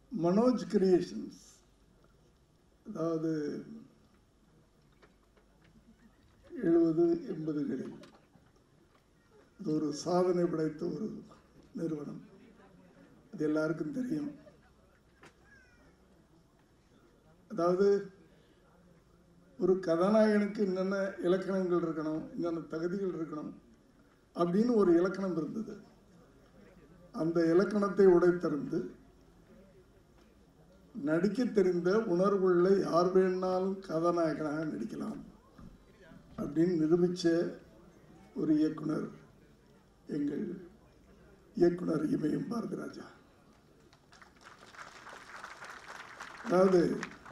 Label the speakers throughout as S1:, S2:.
S1: Manoj creations அதாவது எழுபது எண்பதுகளில் இது ஒரு சாதனை படைத்த ஒரு நிறுவனம் அது எல்லாருக்கும் தெரியும் அதாவது ஒரு கதாநாயகனுக்கு என்னென்ன இலக்கணங்கள் இருக்கணும் என்னென்ன தகுதிகள் இருக்கணும் அப்படின்னு ஒரு இலக்கணம் இருந்தது அந்த இலக்கணத்தை உடைத்தறிந்து நடிக்க தெரிந்த உணர்வுள்ள யார் வேணாலும் கதாநாயகனாக நடிக்கலாம் அப்படின்னு நிரூபித்த ஒரு இயக்குனர் எங்கள் இயக்குனர் இமயம் பாரதிராஜா அதாவது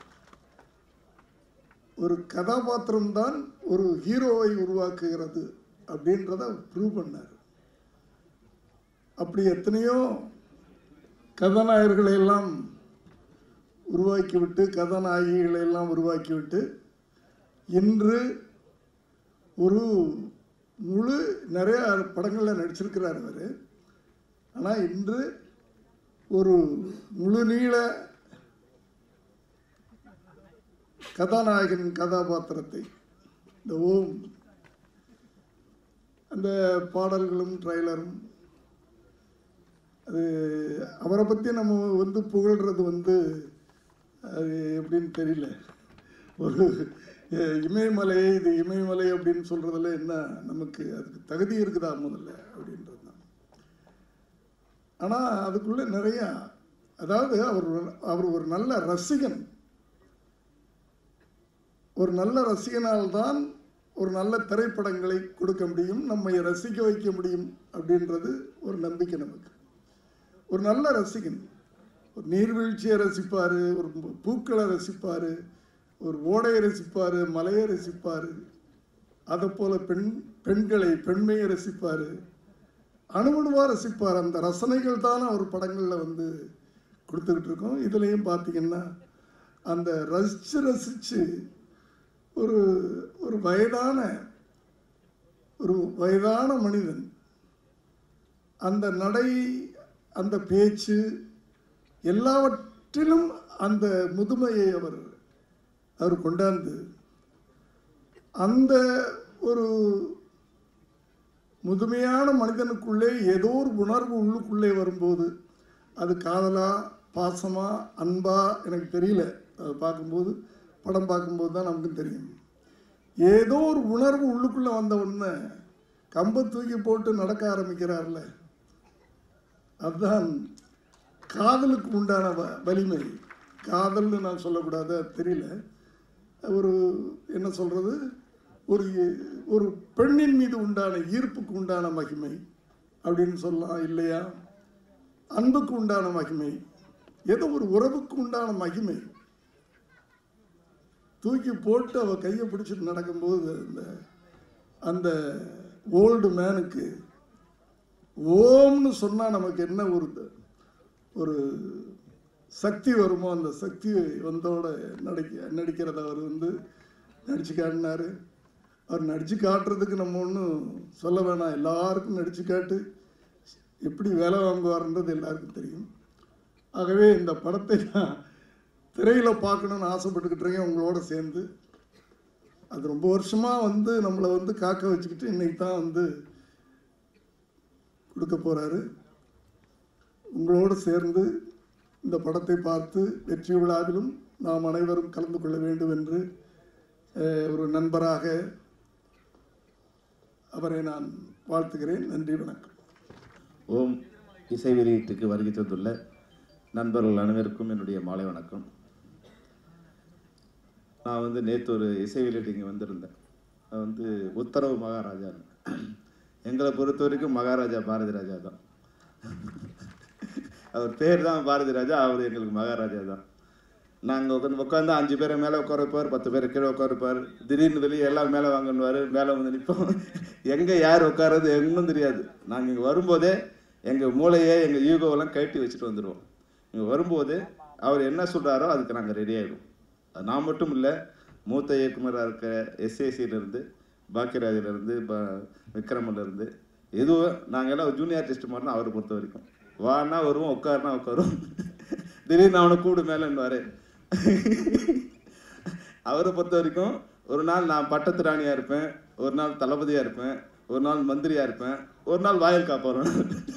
S1: ஒரு கதாபாத்திரம்தான் ஒரு ஹீரோவை உருவாக்குகிறது அப்படின்றத ப்ரூவ் பண்ணார் அப்படி எத்தனையோ கதாநாயகர்களை எல்லாம் உருவாக்கிவிட்டு கதாநாயகிகளை எல்லாம் உருவாக்கிவிட்டு இன்று ஒரு முழு நிறைய படங்களில் நடிச்சிருக்கிறார் அவர் ஆனால் இன்று ஒரு முழு நீள கதாநாயகன் கதாபாத்திரத்தை இந்த ஓம் அந்த பாடல்களும் ட்ரைலரும் அது அவரை பற்றி நம்ம வந்து புகழ்கிறது வந்து அது எப்படின்னு தெரியல ஒரு அஹ், இமயமலை இது இமயமலை அப்படின்னு சொல்கிறதுல என்ன நமக்கு அதுக்கு தகுதி இருக்குதா முதல்ல அப்படின்றது தான் ஆனால் அதுக்குள்ளே நிறையா அதாவது அவர் ஒரு- அவர் ஒரு நல்ல ரசிகன் ஒரு நல்ல ரசிகனால் தான் ஒரு நல்ல திரைப்படங்களை கொடுக்க முடியும் நம்மை ரசிக்க வைக்க முடியும் அப்படின்றது ஒரு நம்பிக்கை நமக்கு ஒரு நல்ல ரசிகன் ஒரு நீர்வீழ்ச்சியை ரசிப்பார் ஒரு பூக்களை ரசிப்பார் ஒரு ஓடையை ரசிப்பார் மலையை ரசிப்பார் அதை போல பெண் பெண்களை பெண்மையை ரசிப்பார் அணுவணுவாக ரசிப்பார் அந்த ரசனைகள் தான் அவர் படங்களில் வந்து கொடுத்துக்கிட்டு இருக்கோம் இதுலேயும் பார்த்தீங்கன்னா அந்த ரசித்து ரசித்து ஒரு ஒரு வயதான ஒரு வயதான மனிதன் அந்த நடை அந்த பேச்சு எல்லாவற்றிலும் அந்த முதுமையை அவர் அவர் கொண்டாந்து அந்த ஒரு முதுமையான மனிதனுக்குள்ளே ஏதோ ஒரு உணர்வு உள்ளுக்குள்ளே வரும்போது அது காதலா பாசமா அன்பா எனக்கு தெரியல அதை பார்க்கும்போது படம் பார்க்கும்போது தான் நமக்கு தெரியும் ஏதோ ஒரு உணர்வு உள்ளுக்குள்ளே வந்த உடனே கம்பை தூக்கி போட்டு நடக்க ஆரம்பிக்கிறார்ல அதுதான் காதலுக்கு உண்டான வ வலிமை காதல்னு நான் சொல்லக்கூடாது அது தெரியல ஒரு என்ன சொல்கிறது ஒரு ஒரு பெண்ணின் மீது உண்டான ஈர்ப்புக்கு உண்டான மகிமை அப்படின்னு சொல்லலாம் இல்லையா அன்புக்கு உண்டான மகிமை ஏதோ ஒரு உறவுக்கு உண்டான மகிமை தூக்கி போட்டு அவ கையை பிடிச்சிட்டு நடக்கும்போது அந்த அந்த ஓல்டு மேனுக்கு ஓம்னு சொன்னால் நமக்கு என்ன ஒரு ஒரு சக்தி வருமோ அந்த சக்தி வந்தோட நடிக்க நடிக்கிறத அவர் வந்து நடிச்சு காட்டினாரு அவர் நடிச்சு காட்டுறதுக்கு நம்ம ஒன்றும் சொல்ல வேணாம் எல்லாருக்கும் நடிச்சு காட்டு எப்படி வேலை வாங்குவார்ன்றது எல்லாருக்கும் தெரியும் ஆகவே இந்த படத்தை நான் திரையில் பார்க்கணுன்னு ஆசைப்பட்டுக்கிட்டு இருக்கேன் உங்களோட சேர்ந்து அது ரொம்ப வருஷமாக வந்து நம்மளை வந்து காக்க வச்சுக்கிட்டு இன்னைக்கு தான் வந்து கொடுக்க போகிறாரு உங்களோடு சேர்ந்து இந்த படத்தை பார்த்து வெற்றி விழாவிலும் நாம் அனைவரும் கலந்து கொள்ள வேண்டும் என்று அஹ், ஒரு நண்பராக அவரை நான் வாழ்த்துகிறேன் நன்றி வணக்கம்
S2: ஓம் இசை வெளியீட்டுக்கு வருகை தந்துள்ள நண்பர்கள் அனைவருக்கும் என்னுடைய மாலை வணக்கம் நான் வந்து நேற்று ஒரு இசை வெளியீட்டு இங்கே வந்திருந்தேன் அது வந்து உத்தரவு மகாராஜா எங்களை பொறுத்த வரைக்கும் மகாராஜா பாரதி ராஜா தான் அவர் பேர் தான் பாரதி ராஜா அவர் எங்களுக்கு மகாராஜா தான் நாங்கள் உட்காந்து உட்காந்து அஞ்சு பேரை மேலே உட்கார வைப்பார் பத்து பேரை கீழே உட்கார வைப்பார் திடீர்னு வெளியே எல்லாம் மேலே வாங்கணுவார் மேலே வந்து நிற்போம் எங்கே யார் உட்கார்றது எங்கன்னு தெரியாது நாங்கள் இங்கே வரும்போதே எங்கள் மூளையை எங்கள் யூகோவெல்லாம் கழட்டி வச்சுட்டு வந்துடுவோம் இங்கே வரும்போது அவர் என்ன சொல்கிறாரோ அதுக்கு நாங்கள் ரெடி ஆகிடுவோம் அது நான் மட்டும் இல்லை மூத்த இயக்குனராக இருக்க எஸ்ஏசியிலேருந்து பாக்கியராஜிலேருந்து ப விக்ரமிலேருந்து எதுவும் நாங்கள் எல்லாம் ஜூனியர் ஆர்டிஸ்ட் மாதிரினா அவரை பொறுத்த வரைக்கும் வான்னா வருவோம் உட்காருனா உட்காரும் திடீர்னு அவனை கூடு மேலேன்னுவாரு அவரை பொறுத்த வரைக்கும் ஒரு நாள் நான் பட்டத்து ராணியா இருப்பேன் ஒரு நாள் தளபதியா இருப்பேன் ஒரு நாள் மந்திரியா இருப்பேன் ஒரு நாள் வாயில் காப்போறேன்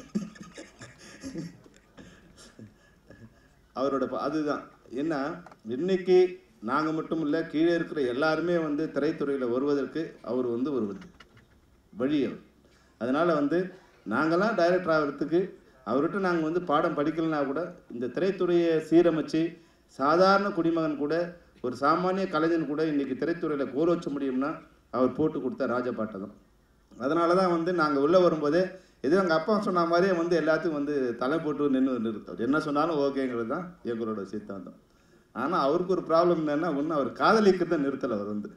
S2: அவரோட ப- அதுதான் என்ன இன்னைக்கு நாங்கள் மட்டும் இல்லை கீழே இருக்கிற எல்லாருமே வந்து திரைத்துறையில் வருவதற்கு அவர் வந்து ஒரு வழி அவர் அதனால் வந்து நாங்களாம் டைரக்டர் ஆகிறதுக்கு அவர்கிட்ட நாங்கள் வந்து பாடம் படிக்கலைன்னா கூட இந்த திரைத்துறையை சீரமைச்சு சாதாரண குடிமகன் கூட ஒரு சாமானிய கலைஞன் கூட இன்னைக்கு திரைத்துறையில் கோர வச்ச முடியும்னா அவர் போட்டு கொடுத்த ராஜபாட்டை தான் அதனால தான் வந்து நாங்கள் உள்ளே வரும்போதே இது எங்கள் அப்பா சொன்ன மாதிரியே வந்து எல்லாத்துக்கும் வந்து தலை போட்டு நின்று நிறுத்தம் என்ன சொன்னாலும் ஓகேங்கிறது தான் எங்களோட சித்தாந்தம் ஆனால் அவருக்கு ஒரு ப்ராப்ளம் என்னன்னா ஒன்று அவர் காதலிக்கிறத நிறுத்தலை அவர் வந்து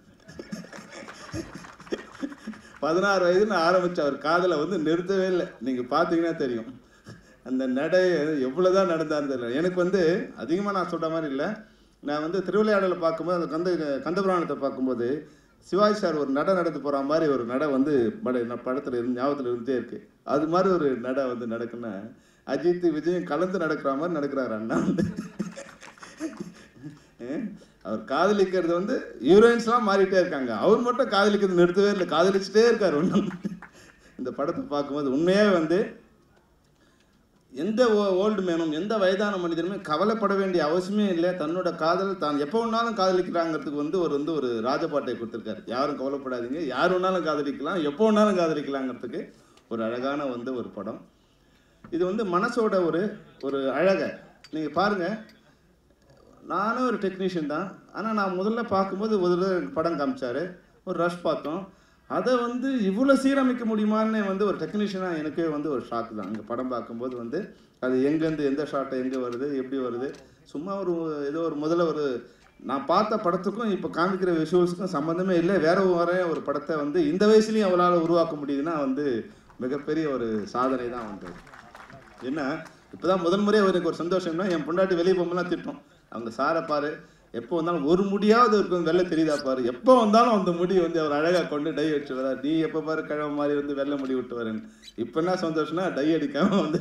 S2: பதினாறு வயதுன்னு ஆரம்பிச்ச அவர் காதலை வந்து நிறுத்தவே இல்லை நீங்கள் பார்த்தீங்கன்னா தெரியும் அந்த நடை எவ்வளோதான் நடந்தாருன்னு தெரியல எனக்கு வந்து அதிகமாக நான் சொல்கிற மாதிரி இல்லை நான் வந்து திருவிளையாடலை பார்க்கும்போது அந்த கந்த கந்தபுராணத்தை பார்க்கும்போது சிவாஜி சார் ஒரு நடை நடந்து போகிற மாதிரி ஒரு நடை வந்து பட படத்தில் இருந்து ஞாபகத்தில் இருந்தே இருக்கு அது மாதிரி ஒரு நடை வந்து நடக்குன்னா அஜித் விஜயும் கலந்து நடக்கிற மாதிரி நடக்கிறாரு அண்ணா வந்து ஏன்? அவர் காதலிக்கிறது வந்து ஹீரோயின்ஸ்லாம் மாறிட்டே இருக்காங்க அவர் மட்டும் காதலிக்கிறது நிறுத்தவே இல்லை காதலிச்சுட்டே இருக்கார் ஒன்றும் இந்த படத்தை பார்க்கும்போது உண்மையே வந்து எந்த ஓல்டு மேனும் எந்த வயதான மனிதனுமே கவலைப்பட வேண்டிய அவசியமே இல்லை தன்னோட காதல் தான் எப்போ வேணாலும் காதலிக்கிறாங்கிறதுக்கு வந்து ஒரு வந்து ஒரு ராஜபாட்டை கொடுத்துருக்காரு யாரும் கவலைப்படாதீங்க யார் வேணாலும் காதலிக்கலாம் எப்போ வேணாலும் காதலிக்கலாங்கிறதுக்கு ஒரு அழகான வந்து ஒரு படம் இது வந்து மனசோட ஒரு ஒரு அழகை நீங்கள் பாருங்கள் நானும் ஒரு டெக்னீஷியன் தான் ஆனால் நான் முதல்ல பார்க்கும்போது ஒரு தடவை எனக்கு படம் காமிச்சாரு ஒரு ரஷ் பார்த்தோம் அதை வந்து இவ்வளோ சீரமைக்க முடியுமான்னு வந்து ஒரு டெக்னீஷியனாக எனக்கே வந்து ஒரு ஷாக் தான் அங்கே படம் பார்க்கும்போது வந்து அது எங்கேருந்து எந்த ஷாட்டை எங்கே வருது எப்படி வருது சும்மா ஒரு ஏதோ ஒரு முதல்ல ஒரு நான் பார்த்த படத்துக்கும் இப்போ காமிக்கிற விஷுவல்ஸுக்கும் சம்மந்தமே இல்லை வேற வேற ஒரு படத்தை வந்து இந்த வயசுலையும் அவளால் உருவாக்க முடியுதுன்னா வந்து மிகப்பெரிய ஒரு சாதனை தான் வந்து என்ன இப்போதான் முதல் முறையாக எனக்கு ஒரு சந்தோஷம்னா என் பொண்டாட்டி வெளியே போகும்போதெல்லாம் திட்டம் அவங்க சாரை பாரு எப்போ வந்தாலும் ஒரு முடியாவது இருக்கும் வெள்ளை தெரியுதா பாரு எப்போ வந்தாலும் அந்த முடி வந்து அவர் அழகாக கொண்டு டை அடிச்சு வரா நீ எப்போ பாரு கிழமை மாதிரி வந்து வெள்ளை முடி விட்டு வரேன்னு இப்போ என்ன சந்தோஷம்னா டை அடிக்காம வந்து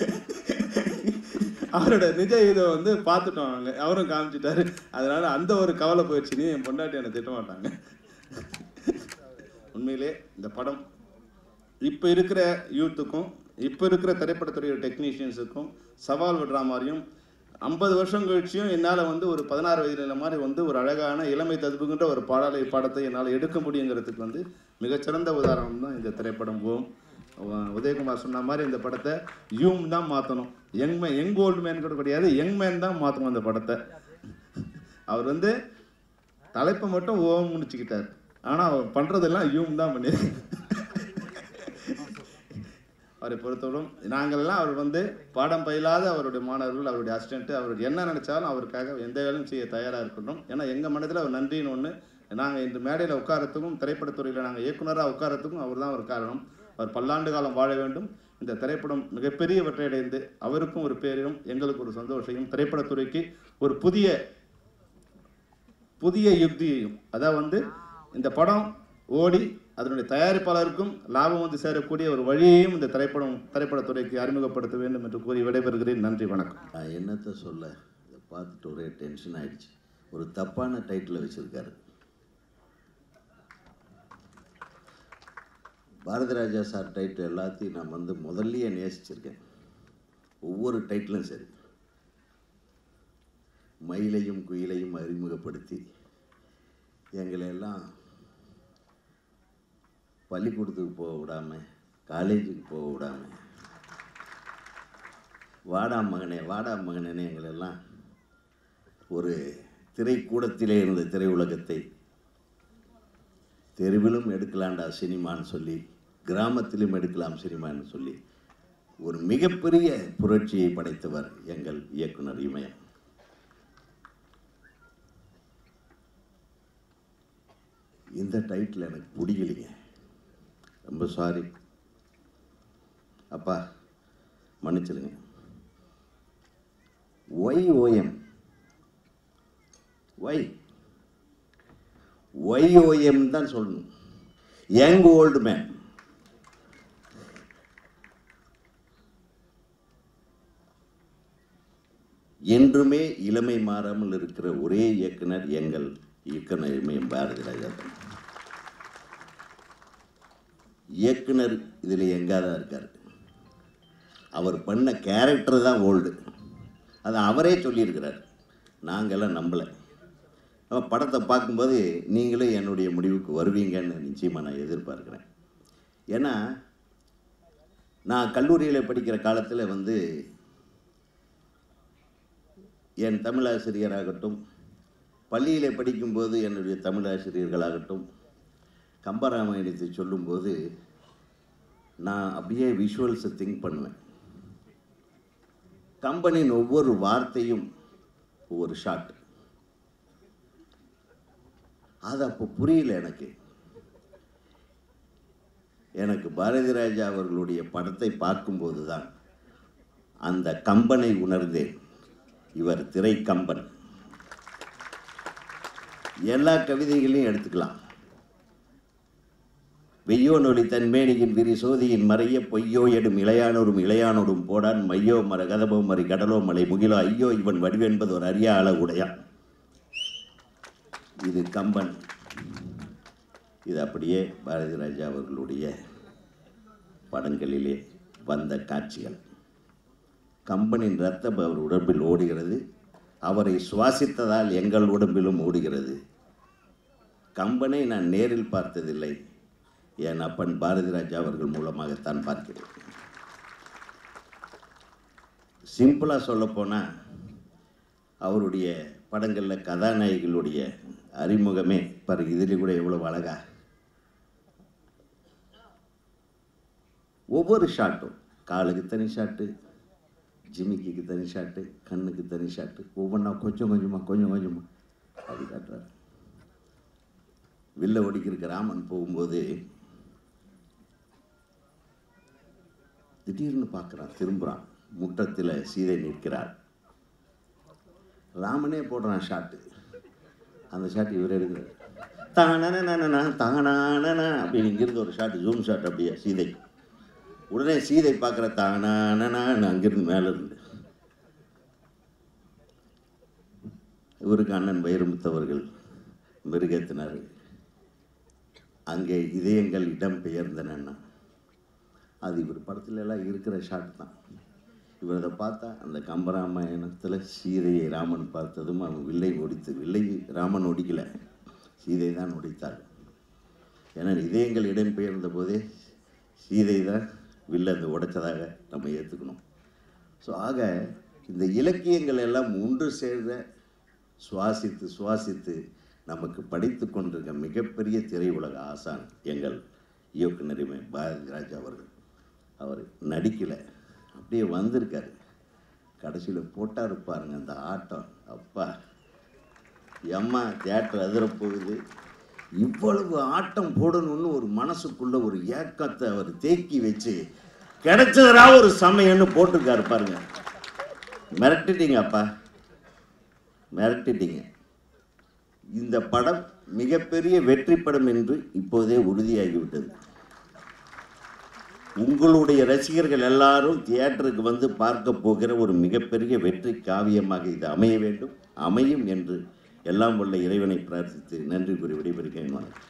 S2: அவரோட நிஜ இதை வந்து பார்த்துட்டோம் அவங்க அவரும் காமிச்சிட்டாரு அதனால அந்த ஒரு கவலை போயிடுச்சு நீ என் பொண்டாட்டி என்னை திட்ட மாட்டாங்க உண்மையிலே இந்த படம் இப்போ இருக்கிற யூத்துக்கும் இப்போ இருக்கிற திரைப்படத்துறையோட டெக்னீஷியன்ஸுக்கும் சவால் விடுற மாதிரியும் ஐம்பது வருஷம் கழிச்சியும் என்னால் வந்து ஒரு பதினாறு வயதுல மாதிரி வந்து ஒரு அழகான இளமை ததுப்புகின்ற ஒரு பாடலை பாடத்தை என்னால் எடுக்க முடியுங்கிறதுக்கு வந்து மிகச்சிறந்த உதாரணம் தான் இந்த திரைப்படம் ஓம் உ- உதயகுமார் சொன்ன மாதிரி இந்த படத்தை யூம் தான் மாற்றணும் young man young old man கூட கிடையாது யங் மேன் தான் மாற்றணும் அந்த படத்தை அவர் வந்து தலைப்பை மட்டும் ஓம் முடிச்சுக்கிட்டார் ஆனால் அவர் பண்ணுறதெல்லாம் யூம் தான் பண்ணியிருக்காரு அவரை பொறுத்தவரைக்கும் நாங்கள்லாம் அவர் வந்து பாடம் பயிலாத அவருடைய மாணவர்கள் அவருடைய அசிஸ்டன்ட் அவர் என்ன நினைச்சாலும் அவருக்காக எந்த வேலையும் செய்ய தயாராக இருக்கணும் ஏன்னா எங்கள் மனதில் அவர் நன்றின்னு ஒன்று நாங்கள் இந்த மேடையில் உட்காரத்துக்கும் திரைப்படத்துறையில் நாங்கள் இயக்குனராக உட்காரத்துக்கும் அவர் தான் ஒரு காரணம் அவர் பல்லாண்டு காலம் வாழ வேண்டும் இந்த திரைப்படம் மிகப்பெரிய வெற்றியடைந்து அவருக்கும் ஒரு பேரும் எங்களுக்கு ஒரு சந்தோஷையும் திரைப்படத்துறைக்கு ஒரு புதிய புதிய யுக்தியையும் அதாவது வந்து இந்த படம் ஓடி அதனுடைய தயாரிப்பாளருக்கும் லாபம் வந்து சேரக்கூடிய ஒரு வழியையும் இந்த திரைப்படம் திரைப்படத்துறைக்கு அறிமுகப்படுத்த வேண்டும் என்று கூறி விடைபெறுகிறேன் நன்றி வணக்கம்
S3: நான் என்னத்தை சொல்ல இதை பார்த்துட்டு ஒரே டென்ஷன் ஆயிடுச்சு ஒரு தப்பான டைட்டில் வச்சிருக்காரு பாரதிராஜா சார் டைட்டில் எல்லாத்தையும் நான் வந்து முதல்லயே நேசிச்சிருக்கேன் ஒவ்வொரு டைட்டிலும் சரி மயிலையும் குயிலையும் அறிமுகப்படுத்தி எங்களை எல்லாம் பள்ளிக்கூடத்துக்கு போக விடாம காலேஜுக்கு போக விடாம வாடா மகனே வாடா மகனே எங்களெல்லாம் ஒரு திரைக்கூடத்திலே இருந்த திரையுலகத்தை தெருவிலும் எடுக்கலாம்டா சினிமான்னு சொல்லி கிராமத்திலும் எடுக்கலாம் சினிமான்னு சொல்லி ஒரு மிகப்பெரிய புரட்சியை படைத்தவர் எங்கள் இயக்குனர் இமயம் இந்த டைட்டில் எனக்கு பிடிக்கலைங்க ரொம்ப சாரி அப்பா மன்னிச்சிடுங்க ஒய் ஓஎம் ஒய் ஒய்ஓஎம் தான் சொல்லணும் யங் ஓல்டு மேன் என்றுமே இளமை மாறாமல் இருக்கிற ஒரே இயக்குனர் எங்கள் இயக்குனர் இமயம் பாரதி ராஜா தான் இயக்குனர் இதில் எங்காதான் இருக்கார் அவர் பண்ண கேரக்டர் தான் ஓல்டு அதை அவரே சொல்லியிருக்கிறார் நாங்கள்லாம் நம்பலை நம்ம படத்தை பார்க்கும்போது நீங்களும் என்னுடைய முடிவுக்கு வருவீங்கன்னு நிச்சயமாக நான் எதிர்பார்க்குறேன் ஏன்னா நான் கல்லூரியில் படிக்கிற காலத்தில் வந்து என் தமிழாசிரியராகட்டும் பள்ளியில் படிக்கும்போது என்னுடைய தமிழாசிரியர்களாகட்டும் கம்பராமாயணத்தை சொல்லும்போது நான் அப்படியே விஷுவல்ஸை திங்க் பண்ணுவேன் கம்பனின் ஒவ்வொரு வார்த்தையும் ஒவ்வொரு ஷாட் அது அப்போ புரியல எனக்கு எனக்கு பாரதி ராஜா அவர்களுடைய படத்தை பார்க்கும்போது தான் அந்த கம்பனை உணர்ந்தேன் இவர் திரை கம்பன் எல்லா கவிதைகளையும் எடுத்துக்கலாம் வெய்யோ நொலி தன் மேனியின் விரி சோதியின் மறைய பொய்யோ எடும் இளையானோரும் இளையானோரும் போடான் மையோ மர கதபோ மறி கடலோ மலை முகிலோ ஐயோ இவன் வடிவென்பது ஒரு அரிய ஆள உடையான் இது கம்பன் இது அப்படியே பாரதி ராஜா அவர்களுடைய படங்களிலே வந்த காட்சிகள் கம்பனின் ரத்தம் அவர் உடம்பில் ஓடுகிறது அவரை சுவாசித்ததால் எங்கள் உடம்பிலும் ஓடுகிறது கம்பனை நான் நேரில் பார்த்ததில்லை என் அப்பன் பாரதி ராஜா அவர்கள் மூலமாகத்தான் பார்க்கிறேன் சிம்பிளாக சொல்லப்போனால் அவருடைய படங்களில் கதாநாயகிகளுடைய அறிமுகமே பாரு இதில் கூட எவ்வளோ அழகா ஒவ்வொரு ஷாட்டும் காலுக்கு தனி ஷாட்டு ஜிமிக்கிக்கு தனி ஷாட்டு கண்ணுக்கு தனி ஷாட்டு ஒவ்வொன்றா கொஞ்சம் கொஞ்சமாக கொஞ்சம் கொஞ்சமாக அப்படி காட்டுறாரு வில்ல ஒடிக்கிறதுக்கு ராமன் போகும்போது திடீர்னு பார்க்குறான் திரும்புகிறான் முற்றத்தில் சீதை நிற்கிறாள் ராமனே போடுறான் ஷாட்டு அந்த ஷாட் இவர் எடுக்கிறார் தானனா தானானா அப்படின்னு இங்கிருந்து ஒரு ஷாட் ஜூம் ஷாட் அப்படியே சீதை உடனே சீதை பார்க்குற தானானா அங்கிருந்து மேலே இருந்து இவருக்கு அண்ணன் வைரமுத்தவர்கள் மெருகேத்தினார் அங்கே இதயங்கள் இடம் பெயர்ந்தன அது இவர் படத்துல எல்லாம் இருக்கிற ஷாட் தான் இவர் அதை பார்த்தா அந்த கம்பராமாயணத்தில் சீதையை ராமன் பார்த்ததும் அவன் வில்லை ஒடித்து வில்லை ராமன் ஒடிக்கல சீதை தான் ஒடித்தாள் ஏன்னா இதயங்கள் இடம் பெயர்ந்த போதே சீதை தான் வில்லை அந்த உடைச்சதாக நம்ம ஏற்றுக்கணும் ஸோ ஆக இந்த இலக்கியங்கள் எல்லாம் ஒன்று சேர்ந்த சுவாசித்து சுவாசித்து நமக்கு படித்து கொண்டிருக்க மிகப்பெரிய திரையுலக ஆசான் எங்கள் இயக்குனர் இமய பாரதி ராஜா அவர்கள் அவர் நடிக்கலை அப்படியே வந்திருக்காரு கடைசியில் போட்டார் பாருங்க அந்த ஆட்டம் அப்பா எம்மா தியேட்டர் அதிரப் போகுது இவ்வளவு ஆட்டம் போடணும்னு ஒரு மனசுக்குள்ள ஒரு ஏக்கத்தை அவர் தேக்கி வச்சு கிடைச்சதா ஒரு சமயம்னு போட்டிருக்காரு பாருங்க மிரட்டிட்டீங்க அப்பா மிரட்டிட்டீங்க இந்த படம் மிகப்பெரிய வெற்றி படம் என்று இப்போதே உறுதியாகிவிட்டது உங்களுடைய ரசிகர்கள் எல்லாரும் தியேட்டருக்கு வந்து பார்க்க போகிற ஒரு மிகப்பெரிய வெற்றி காவியமாக இது அமைய வேண்டும் அமையும் என்று எல்லாம் உள்ள இறைவனை பிரார்த்தித்து நன்றி கூறி விடைபெறுகிறேன் வணக்கம்